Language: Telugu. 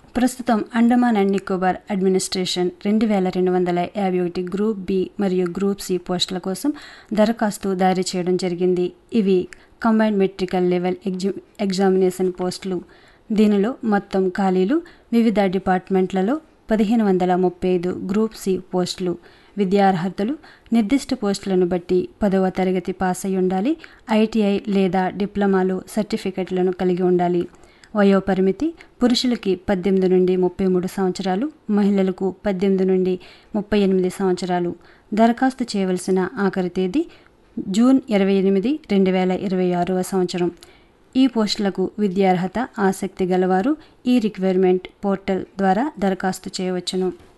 ప్రస్తుతం అండమాన్ అండ్ నికోబార్ అడ్మినిస్ట్రేషన్ రెండు వేల రెండు వందల యాభై ఒకటి గ్రూప్ బి మరియు గ్రూప్ సి పోస్టుల కోసం దరఖాస్తు దారి చేయడం జరిగింది ఇవి కంబైన్డ్ మెట్రికల్ లెవెల్ ఎగ్జి ఎగ్జామినేషన్ పోస్టులు దీనిలో మొత్తం ఖాళీలు వివిధ డిపార్ట్మెంట్లలో పదిహేను వందల ముప్పై ఐదు గ్రూప్ సి పోస్టులు విద్యార్హతలు నిర్దిష్ట పోస్టులను బట్టి పదవ తరగతి పాస్ అయి ఉండాలి ఐటీఐ లేదా డిప్లొమాలు సర్టిఫికెట్లను కలిగి ఉండాలి వయోపరిమితి పురుషులకి పద్దెనిమిది నుండి ముప్పై మూడు సంవత్సరాలు మహిళలకు పద్దెనిమిది నుండి ముప్పై ఎనిమిది సంవత్సరాలు దరఖాస్తు చేయవలసిన ఆఖరి తేదీ జూన్ ఇరవై ఎనిమిది రెండు వేల ఇరవై ఆరవ సంవత్సరం ఈ పోస్టులకు విద్యార్హత ఆసక్తి గలవారు ఈ రిక్వైర్మెంట్ పోర్టల్ ద్వారా దరఖాస్తు చేయవచ్చును